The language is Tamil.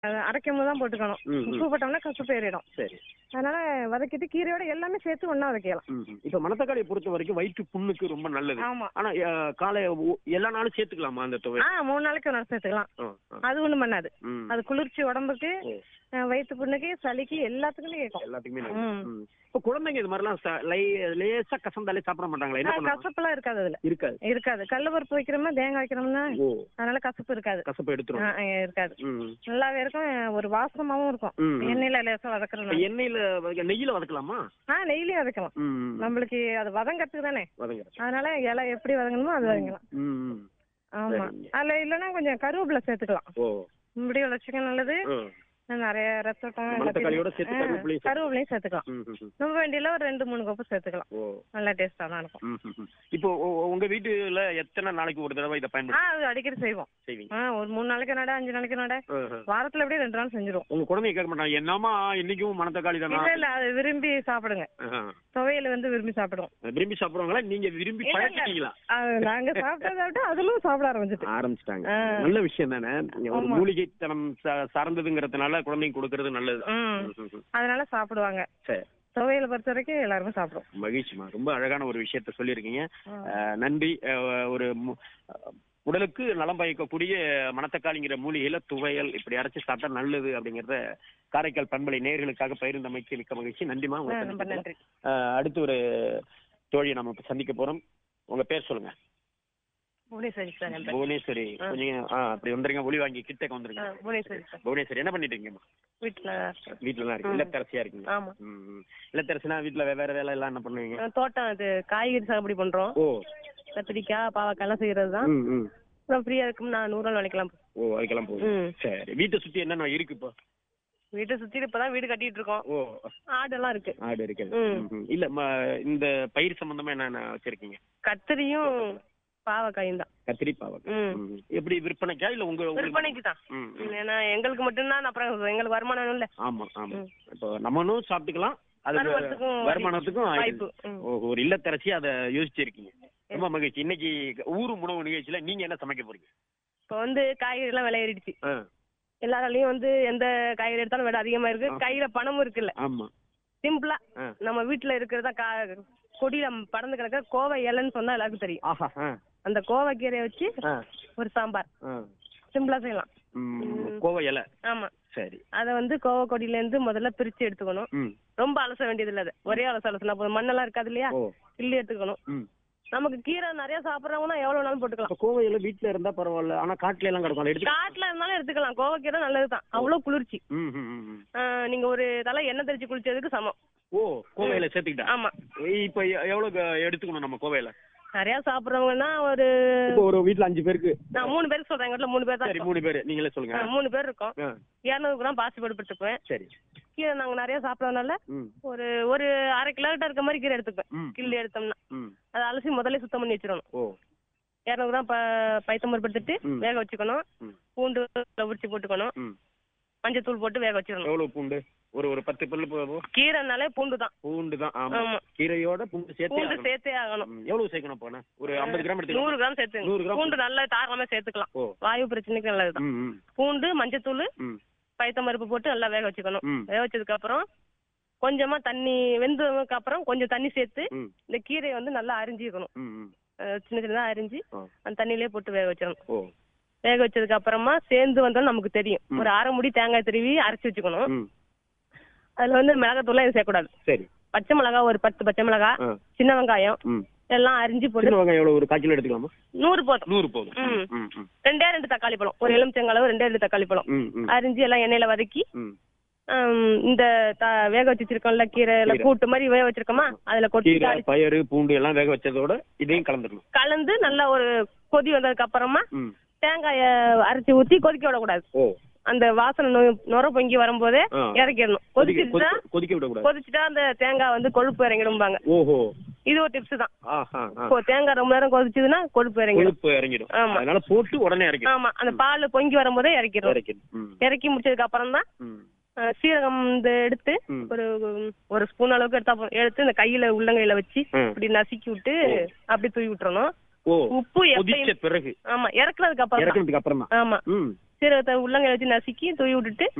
அது அரைக்கும் போது தான் போட்டுக்கணும் ம், ம். உப்பு போட்டோம்னா கசப்பு ஏறிடும் சரி அதனால வதக்கிட்டு கீரையோட எல்லாமே சேர்த்து ஒண்ணா வதக்கலாம் ம், ம். இப்ப மணத்தக்காளியை பொறுத்த வரைக்கும் வயிற்று புண்ணுக்கு ரொம்ப நல்லது ஆமா ஆனா அஹ், காலை ஒ- எல்லா நாளும் சேர்த்துக்கலாமா அந்த துவை ஆ மூணு நாளைக்கு ஒரு நாள் சேர்த்துக்கலாம் ஆ, ஆ. அது ஒண்ணும் பண்ணாது ம். அது குளிர்ச்சி உடம்புக்கு ஓ. அஹ், வயிற்று புண்ணுக்கு சளிக்கு எல்லாத்துக்குமே கேட்கும் எல்லாத்துக்குமே நல்லது. ம். ம். இப்ப குழந்தைங்க இது மாதிரிலாம் ச- லை- லேசா கசந்தாலே சாப்பிட மாட்டாங்களா என்ன ஆ, பண்ணுவாங்க கசப்பெல்லாம் இருக்காது அதுல இருக்காது இருக்காது கடல பருப்பு வைக்கிறோம்னா தேங்காய் வைக்கிறோம்னா ஓ அதனால கசப்பு இருக்காது கசப்பு எடுத்துரும் ஆ, ஆ, இருக்காது ம். நல்லாவே இருக்கும் ஒரு வாசமாவும் இருக்கும் ம். எண்ணெயில லேசா இப்ப வதக்குறதுனால எண்ணெயில வதக்க- நெய்யில வதக்கலாமா ஆ நெய்லயும் வதக்கலாம் ம், ம். நம்மளுக்கு அது வதங்கறதுக்கு தானே வதங்க அதனால இலை எப்படி வதங்கணுமோ அது வதங்கலாம் ம், ம். ஆமா சரிங்க. அதுல இல்லைன்னா கொஞ்சம் கருவேப்பிலை சேர்த்துக்கலாம் ஓ இப்படி வச்சுக்க நல்லது ம். நிறைய ரத்தம் மணத்தக்காளியோட சேர்த்து கருவேப்பிலையும் சேர்த்து- கருவேப்பிலையும் சேர்த்துக்கலாம் ம், ம், ம். ரொம்ப வேண்டியில ஒரு ரெண்டு மூணு கப்பு சேர்த்துக்கலாம் ஓ நல்லா டேஸ்டா தான் இருக்கும் ம், ம், ம். இப்போ உ- உ- உங்க வீட்டுல எத்தனை நாளைக்கு ஒரு தடவை இதை ஆ பயன்படுத்தி அது அடிக்கடி செய்வோம் செய்வீங்க ஆ ஒரு மூணு நாளைக்கு நட அஞ்சு நாளைக்கு நட ஆ, ஆ. வாரத்துல எப்படியும் ரெண்டு நாள் செஞ்சிருவோம் உங்க குழந்தைங்க கேட்க மாட்டாங்க என்னமா இன்னைக்கும் மணத்தக்காளி தானா இல்ல இல்ல அது விரும்பி சாப்பிடுங்க ஆ. துவையல் வந்து விரும்பி சாப்பிடுவோம் விரும்பி சாப்பிடுவாங்களா நீங்க விரும்பி இல்ல, இல்ல. பழக்கிட்டீங்களா அது நாங்க சாப்பிட்டதை விட்டு அதுலும் சாப்பிட ஆரம்பிச்சிட்டு ஆரம்பிச்சிட்டாங்க ஆ. நல்ல விஷயம் தானே ஒரு ஆமா. மூலிகைத்தனம் சா- சார்ந்ததுங்கிறதுனால குழந்தைங்க கொடுக்கறது நல்லது ம் ம், ம், ம். அதனால சாப்பிடுவாங்க சரி துவையலை பொறுத்த வரைக்கும் எல்லாருமே சாப்பிடுவோம் மகிழ்ச்சிமா ரொம்ப அழகான ஒரு விஷயத்த சொல்லியிருக்கீங்க ஆ. அஹ், நன்றி அஹ், ஒரு மு- அஹ், உடலுக்கு நலம் பயக்கக்கூடிய மணத்தக்காளிங்கிற மூலிகையில துவையல் இப்படி அரைச்சு சாப்பிட்டா நல்லது அப்படிங்கறத காரைக்கால் பண்பலை நேயர்களுக்காக பகிர்ந்தமைக்கு மிக்க மகிழ்ச்சி நன்றிமா உங்களை ஆ, ரொம்ப சந்திக்கிறேன். நன்றி அஹ், அடுத்து ஒரு தோழியை நம்ம இப்ப சந்திக்க போறோம் உங்க பேர் சொல்லுங்க புவனேஸ்வரி சார் என் பேர். புவனேஸ்வரி ஆ. கொஞ்சம் ஆ அப்படி வந்துருங்க ஒளி வாங்கி கிட்டக்க வந்துருங்க ஆ, புவனேஸ்வரி சார் புவனேஸ்வரி என்ன பண்ணிட்டு இருக்கீங்கம்மா வீட்டுல வீட்டுல தான் இருக்கு ம். இல்லத்தரசியா இருக்கீங்க ஆமா ம், ம். இல்லத்தரசினா வீட்டுல வே- வேற வேலை எல்லாம் என்ன பண்ணுவீங்க ஆ, தோட்டம் இது காய்கறி சாகுபடி பண்றோம் ஓ கத்திரிக்காய் பாவக்காய் எல்லாம் செய்யறது தான் ம் ம் அப்புறம் ஃப்ரீயா இருக்கும் நான் நூறு நாள் நினைக்கலாம் ஓ அதுக்கெல்லாம் போகுது ம் சரி வீட்டை சுத்தி என்னென்ன இருக்கு இப்போ வீட்டை சுத்தி இப்பதான் வீடு கட்டிட்டு இருக்கோம் ஓ ஆடெல்லாம் இருக்கு ஆடு இருக்குது ம். ம், ம். இல்ல ம, இந்த பயிர் சம்பந்தமா என்னென்ன வச்சிருக்கீங்க கத்திரியும் பாவக்காயும் தான் கத்திரி பாவக்காய் ம். ம். எப்படி விற்பனைக்கா இல்ல உங்க உங்களுக்கு- விற்பனைக்கு தான் ம், ம். ஏன்னா எங்களுக்கு மட்டும்தான் அப்புறம் எங்களுக்கு வருமானம் வேணும்ல ஆமா ஆமா ம். இப்போ நம்மளும் சாப்பிட்டுக்கலாம் அது வருமானத்துக்கும் வழி- வருமானத்துக்கும் வாய்ப்பு ஆயிடுது. ம். ஓ, ஒரு இல்லத்தரசி அதை யோசிச்சிருக்கீங்க ரொம்ப மகிழ்ச்சி இன்னைக்கு ஊரு உணவு நிகழ்ச்சியில நீங்க என்ன சமைக்க போறீங்க இப்போ வந்து காய்கறி எல்லாம் விலை ஏறிடுச்சு ஆ, எல்லாராலையும் வந்து எந்த காய்கறி எடுத்தாலும் விலை அதிகமா இருக்கு ஆ. கையில பணமும் இருக்குல்ல ஆமா சிம்பிளா ஆ. நம்ம வீட்டுல இருக்கிறதா கா கொடியில பறந்து கிடக்க கோவை இலைன்னு சொன்னா எல்லாருக்கும் தெரியும் ஆஹா ஆ, அந்த கோவை கீரையை வச்சு ஆ, ஒரு சாம்பார் ஆ. சிம்பிளா செய்யலாம் ம், கோவை இலை ஆமா சரி அத வந்து கோவை கொடியில இருந்து முதல்ல பிரிச்சு எடுத்துக்கணும் ம் ரொம்ப அலச வேண்டியது இல்ல அது ஒரே அலச அலசினா போதும் மண்ணெல்லாம் இருக்காது இல்லையா ஓ கிள்ளி எடுத்துக்கணும் ம் நமக்கு கீரை நிறைய சாப்பிடுறவங்கன்னா எவ்வளவு நாளும் போட்டுக்கலாம் அப்ப கோவை இலை வீட்டுல இருந்தா பரவாயில்ல ஆனா காட்டுல எல்லாம் கிடக்கும் எடுத்து காட்டுல இருந்தாலும் எடுத்துக்கலாம் கோவை கீரை நல்லதுதான் அவ்வளவு குளிர்ச்சி ம், ம், ம், ம். ஆஹ் நீங்க ஒரு தலை எண்ணெய் தெளிச்சு குளிச்சதுக்கு சமம் ஓ கோவையில சேர்த்துக்கிட்டா ஆமா இப்ப எ- எவ்வளவு எடுத்துக்கணும் நம்ம கோவையில நிறைய சாப்பிடுறவங்கன்னா ஒரு இப்போ ஒரு வீட்ல அஞ்சு பேருக்கு நான் மூணு பேருக்கு சொல்றேன் எங்க வீட்டுல மூணு பேர் தான் சரி இருக்கோம். மூணு பேரு நீங்களே சொல்லுங்க ஆ, மூணு பேர் இருக்கோம் ஆ, இரநூறு கிராம் பாசி பருப்பு எடுத்துக்குவேன் சரி கீரை நாங்க நிறைய சாப்பிடறதுனால ம் ஒரு ஒரு அரை கிலோ கிட்ட இருக்க மாதிரி கீரை எடுத்துக்குவேன் ம் கிள்ளி எடுத்தோம்னா ம் அதை அலசி முதல்ல சுத்தம் பண்ணி வச்சிடணும் ஓ இரநூறு கிராம் ப- பைத்தம் பருப்பு எடுத்துட்டு ம். வேக வச்சுக்கணும் ம் பூண்டு உரிச்சு போட்டுக்கணும் ம் மஞ்சத்தூள் போட்டு வேக வச்சிடணும் எவ்வளவு பூண்டு ஒரு ஒரு பத்து பல்லு போதும் கீரைனாலே பூண்டு தான் பூண்டு தான் ஆமா ஆமா கீரையோட பூண்டு சேர்த்து பூண்டு ஆகணும். சேர்த்தே ஆகணும் ம், எவ்வளவு சேர்க்கணும் போனா ஒரு ஐம்பது கிராம் எடுத்துக்கலாம் நூறு கிராம் சேர்த்து நூறு கிராம் பூண்டு நல்லா தாராளமா சேர்த்துக்கலாம் ஓ வாயு பிரச்சனைக்கு நல்லதுதான் ம் ம் பூண்டு மஞ்சத்தூள் ம் பைத்தம் பருப்பு போட்டு நல்லா வேக வச்சுக்கணும் ம் வேக வச்சதுக்கு அப்புறம் கொஞ்சமா தண்ணி வெந்ததுக்கு அப்புறம் கொஞ்சம் தண்ணி சேர்த்து ம் இந்த கீரையை வந்து நல்லா அரிஞ்சிக்கணும் ம் ம் அஹ் சின்ன சின்னதா அரிஞ்சு ஆ. அந்த தண்ணியிலே போட்டு வேக வச்சிடணும் ஓ வேக வச்சதுக்கு அப்புறமா சேர்ந்து வந்தாலும் நமக்கு தெரியும் ம். ஒரு அரை முடி தேங்காய் திருவி அரைச்சு வச்சுக்கணும் ம் அதுல வந்து மிளகாத்தூள்லாம் எதுவும் சேர்க்கக்கூடாது சரி பச்சை மிளகாய் ஒரு பத்து பச்சை மிளகாய் ஆ சின்ன வெங்காயம் ம் எல்லாம் அரிஞ்சு போட்டு சின்ன வெங்காயம் எவ்வளவு ஒரு கால் கிலோ எடுத்துக்கலாமா நூறு போதும் நூறு போதும் ம். ம் ம் ரெண்டே ரெண்டு தக்காளி பழம் ஒரு எலுமிச்சங்களவு ரெண்டே ரெண்டு தக்காளி பழம் ம் ம் அரிஞ்சு எல்லாம் எண்ணெயில வதக்கி ம் ஹம், இந்த த- வேக வச்சு வச்சிருக்கோம்ல கீரை எல்லாம் கீரை. கூட்டு மாதிரி வேக வச்சிருக்கோமா அதுல கொட்டி கீரை தாளிச்சு பயறு பூண்டு எல்லாம் வேக வச்சதோட இதையும் கலந்துடணும் கலந்து நல்லா ஒரு கொதி வந்ததுக்கு அப்புறமா ம் தேங்காய அரைச்சு ஊத்தி கொதிக்க விடக்கூடாது ஓ அந்த வாசனை நொ- நுர பொங்கி வரும்போதே ஆ. இறக்கிடணும் கொதிக்க கொதிச்சுட்டா கொதிக்க- கொதிக்க விடக்கூடாது கொதிச்சுட்டா அந்த தேங்காய் வந்து கொழுப்பு இறங்கிடும்பாங்க ஓஹோ இது ஒரு டிப்ஸ் தான் ஆஹா ஆ. இப்போ தேங்காய் ரொம்ப நேரம் கொதிச்சதுன்னா கொழுப்பு இறங்கிடும் கொழுப்பு இறங்கிடும் ஆமா. அதனால போட்டு உடனே இறக்கிடும் ஆமா அந்த பால் பொங்கி வரும்போதே இறக்கிடும் இறக்கிடும் ம் இறக்கி முடிச்சதுக்கு அப்புறம் தான் ம் அஹ், சீரகம் இந்த எடுத்து ம். ஒரு ஒரு ஸ்பூன் அளவுக்கு எடுத்தா போதும். எடுத்து இந்த கையில உள்ளங்கையில வச்சு ம். இப்படி நசுக்கி விட்டு அப்படி தூவி விட்டுறணும் ஓ உப்பு கொதிச்ச எப்பயும் பிறகு ஆமா இறக்குனதுக்கு அப்புறம் தான். இறக்குனதுக்கு அப்புறம் தான் ஆமா ம் சீரகத்தை உள்ளங்கையில வச்சு நசுக்கி தூவி விட்டுட்டு